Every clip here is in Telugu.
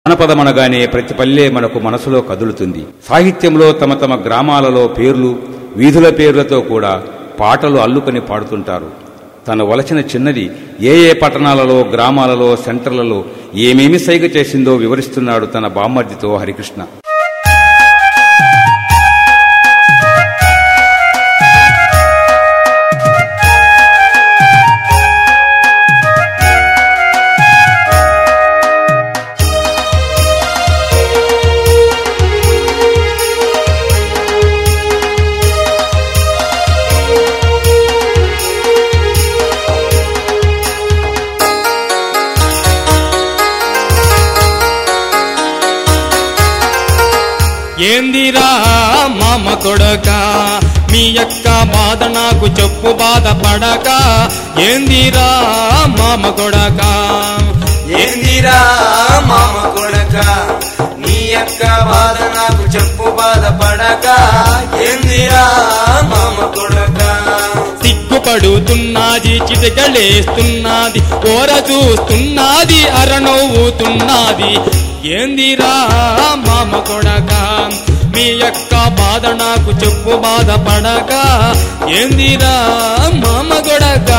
జానపదమనగానే ప్రతి పల్లె మనకు మనసులో కదులుతుంది సాహిత్యంలో తమ తమ గ్రామాలలో పేర్లు వీధుల పేర్లతో కూడా పాటలు అల్లుకొని పాడుతుంటారు తన వలచిన చిన్నది ఏ ఏ పట్టణాలలో గ్రామాలలో సెంటర్లలో ఏమేమి సైగ చేసిందో వివరిస్తున్నాడు తన బామ్మర్దితో హరికృష్ణ ఏందిరా మామ కొడక మీ యొక్క బాధ నాకు చెప్పు బాధ పడక ఏందిరా మామ కొడక ఏందిరా మామ కొడక నీ యొక్క బాధ నాకు చెప్పు బాధ పడక ఏందిరా మామ కొడక సిగ్గుపడుతున్నది చిటికలేస్తున్నది ఓర చూస్తున్నది అరనవ్వుతున్నది ఏందిరా మామ కొడక మీ యొక్క బాధ నాకు చెప్పు బాధ పడక ఏందిరా మామ కొడక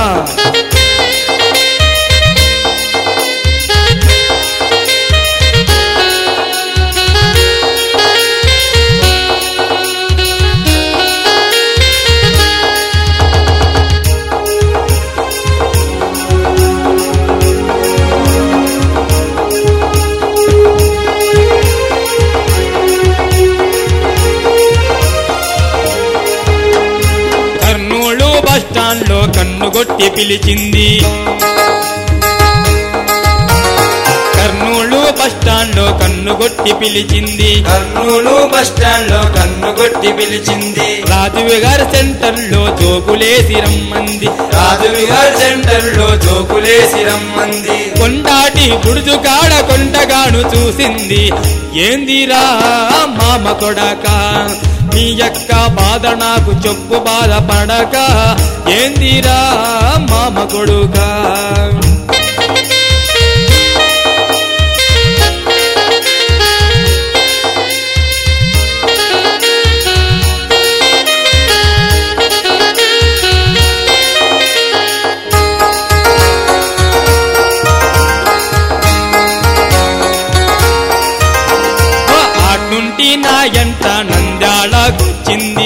కర్నూలు బస్టాండ్ లో కన్నుగొట్టి పిలిచింది కర్నూలు బస్టాండ్ లో కన్నుగొట్టి పిలిచింది కర్నూలు బస్టాండ్ లో కన్ను కొట్టి పిలిచింది రాజువి గారి సెంటర్ లో జోకులేసి రమ్మంది రాజువి గారి సెంటర్ లో జోకులేసి రమ్మంది కొండాటి గుడుజు కాడ కొండగాను చూసింది ఏందిరా మామ కొడక మీ యొక్క బాధ నాకు చెప్పు బాధ పడక ఏందిరా మామ కొడుక ఆటుంటి నా ఎంట నంద్యాలకొచ్చింది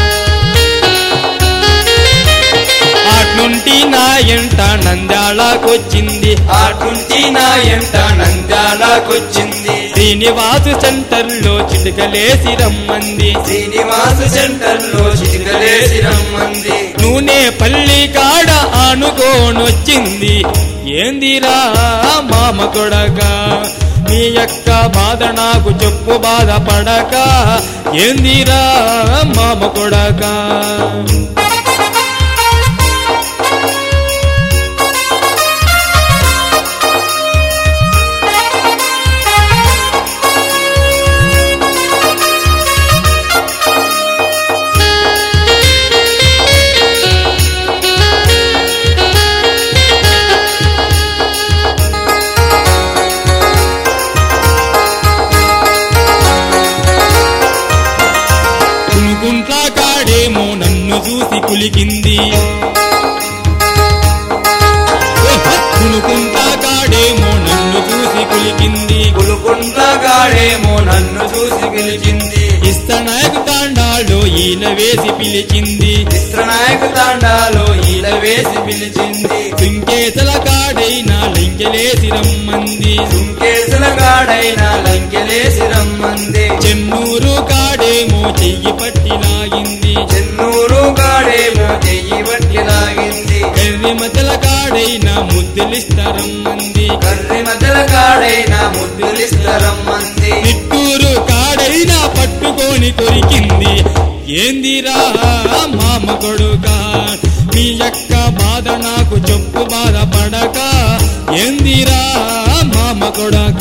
ఆటుంటి నా ఎంట నంద్యాలకొచ్చింది ఆటుంటి నా ఎంట నంద్యాలకొచ్చింది శ్రీనివాసు సెంటర్ లో చిటికలేసి రమ్మంది శ్రీనివాస సెంటర్ లో చిటికలేసి రమ్మంది నూనె పల్లి కాడ ఆనుకోనొచ్చింది ఏందిరా మామ కొడక నీ యొక్క బాధ నాకు చెప్పు బాధ పడక ఏందిరా మామ కొడక కునుకుంట్ల కాడేమో నన్ను చూసి కులికింది కునుకుంట్ల కాడేమో నన్ను చూసి కులికింది పులుకుంట్ల గాడేమో నన్ను చూసి పిలిచింది ఇస్తనాయకు తాండాలో ఈల వేసి పిలిచింది చిత్రనాయక తాండాలో ఈల వేసి పిలిచింది సింకేతల కాడైనా లింకెలేసి రమ్మంది సుంకేసుల గాడైన లంకెలేసి రమ్మంది చెన్నూరు కాడేమో చెయ్యి పట్టి లాగింది చెన్నూరు గాడేమో చెయ్యి బట్టి లాగింది కర్రిమతల కాడైనా ముద్దులిస్తారమ్మంది కర్రి మధ్యల గాడైన ముద్దులిస్తరమ్మంది నిట్టూరు కాడైనా పట్టుకొని కొరికింది ఏందిరా మామ కొడుక మీ యొక్క బాధ నాకు చెప్పు బాధ పడక ఏందిరా మామ కొడక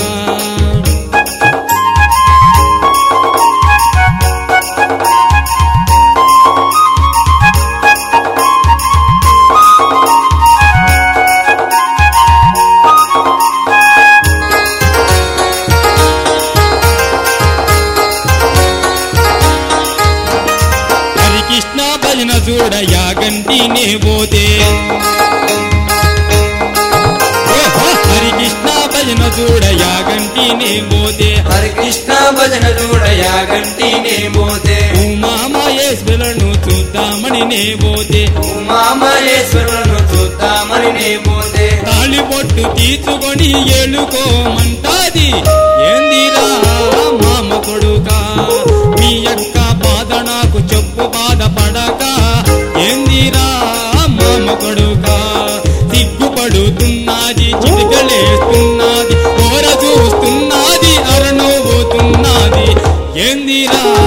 చూడ యాగంటినే పోతే ఓహో, హరికృష్ణ భజన చూడ యాగంటినే పోతే హరి కృష్ణ భజన చూడ యాగంటినే పోతే ఉమామహేశ్వరులను చూద్దామని నే పోతే ఉమామహేశ్వరులను చూద్దామని నే పోతే తాళి పొట్టు తీసుకొని ఏలుకోమంటాది ఏందిరా మామ కొడుకా మీ యొక్క బాధ నాకు చెప్పు బాధపడక ఏందిరా మామ కొడుకా సిగ్గుపడుతున్నది చిటికలేస్తున్నది కోర చూస్తున్నది అరనవ్వుతున్నది ఏందిరా